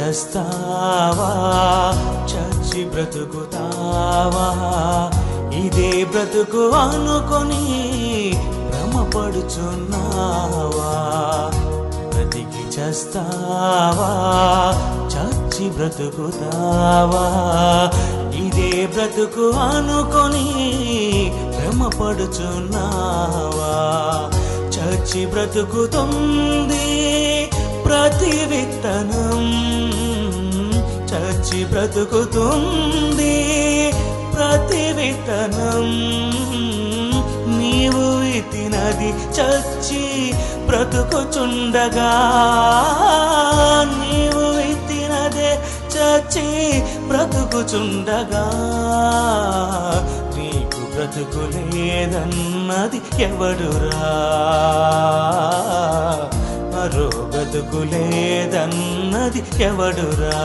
చస్తావా చచ్చి బ్రతుకుతావా ఇదే బ్రతుకు అనుకొని భ్రమపడుచున్నావా బ్రతికి చస్తావా చచ్చి బ్రతుకుతావా ఇదే బ్రతుకు అనుకొని భ్రమపడుచున్నావా చచ్చి బ్రతుకుతుంది ప్రతి విత్తనం చచ్చి బ్రతుకుతుంది ప్రతి విత్తనం నీవు విత్తినది చచ్చి బ్రతుకుచుండగా నీవు విత్తినదే చచ్చి బ్రతుకుచుండగా నీకు బ్రతుకు లేదన్నది ఎవడురా మరో బ్రతుకు లేదన్నది ఎవడురా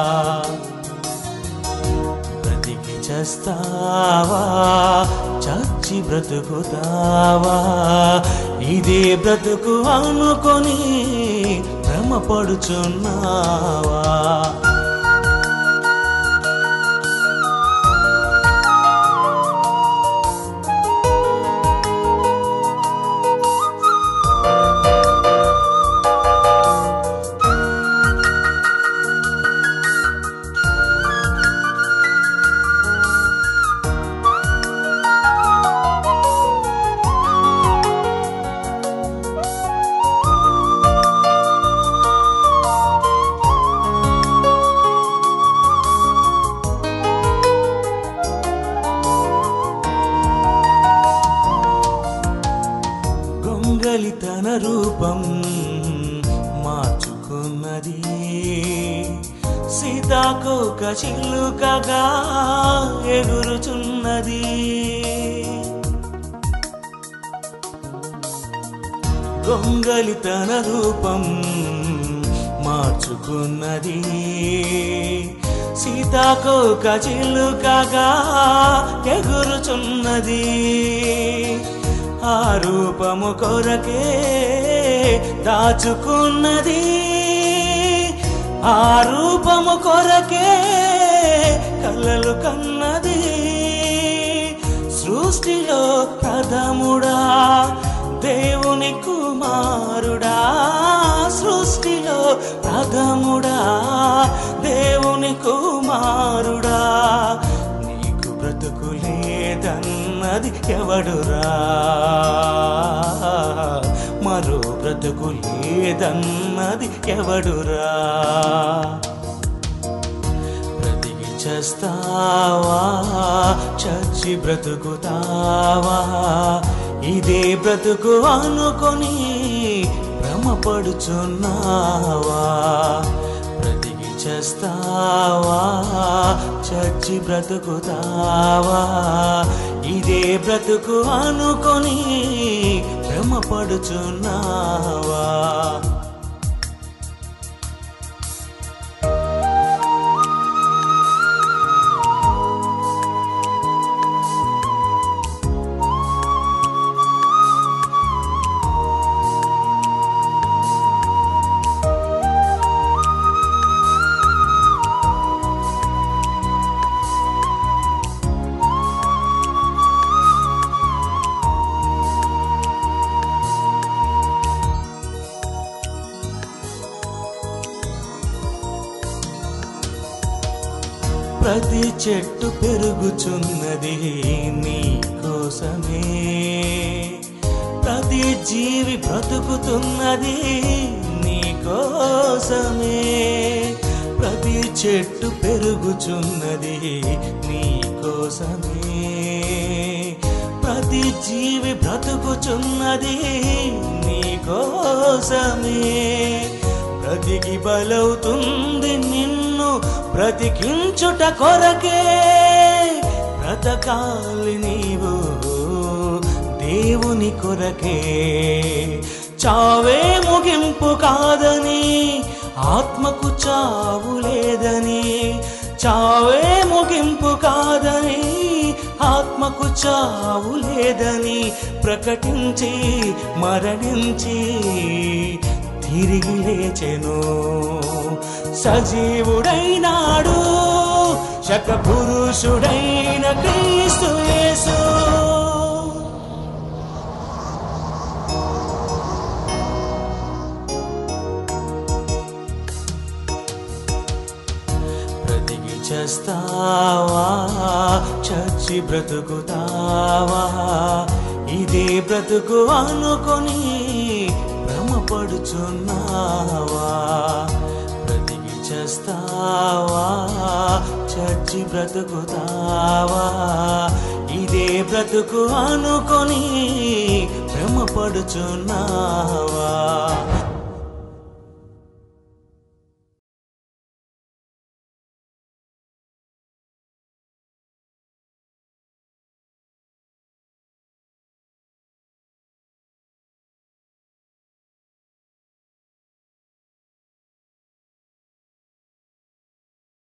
బ్రతికి చస్తావా చచ్చి బ్రతుకుతావా ఇదే బ్రతుకు అనుకొని భ్రమపడుచున్నావా గొంగలి తన రూపం మార్చుకున్నది సీతాకోక చిలుకగా ఎగురుచున్నది గొంగలి తన రూపం మార్చుకున్నది సీతాకోక చిలుకగా ఎగురుచున్నది ఆ రూపము కొరకే దాచుకున్నది ఆ రూపము కొరకే కలలు కన్నది సృష్టిలో ప్రథముడా దేవుని కుమారుడా సృష్టిలో ప్రథముడా దేవుని కుమారుడా నీకు బ్రతుకు లేదన్నది ఎవడురా మరో బ్రతుకు లేదన్నది ఎవడురా బ్రతికి చస్తావా చచ్చి బ్రతుకుతావా ఇదే బ్రతుకు అనుకొని భ్రమపడుచున్నావా బ్రతికి చస్తావా చచ్చి బ్రతుకుతావా ఇదే బ్రతుకు అనుకొని భ్రమపడుచున్నావా ప్రతి చెట్టు పెరుగుచున్నది నీ కోసమే ప్రతి జీవి బ్రతుకుతున్నది నీ కోసమే ప్రతి చెట్టు పెరుగుచున్నది నీ కోసమే ప్రతి జీవి బ్రతుకుచున్నది నీ కోసమే బ్రతికి బలవుతుంది నిన్ను బ్రతికించుట కొరకే బ్రతకాలి నీవు దేవుని కొరకే చావే ముగింపు కాదని ఆత్మకు చావు లేదని చావే ముగింపు కాదని ఆత్మకు చావు లేదని ప్రకటించి మరణించి తిరిగి లేచెను సజీవుడైనాడు శక పురుషుడైన క్రీస్తు యేసు బ్రతికి చేస్తావా చచ్చి బ్రతుకుతావా ఇదే బ్రతుకు అనుకొని భ్రమపడుచున్నావా బ్రతికి చేస్తావా చచ్చి బ్రతుకుతావా ఇదే బ్రతుకు అనుకొని భ్రమపడుచున్నావా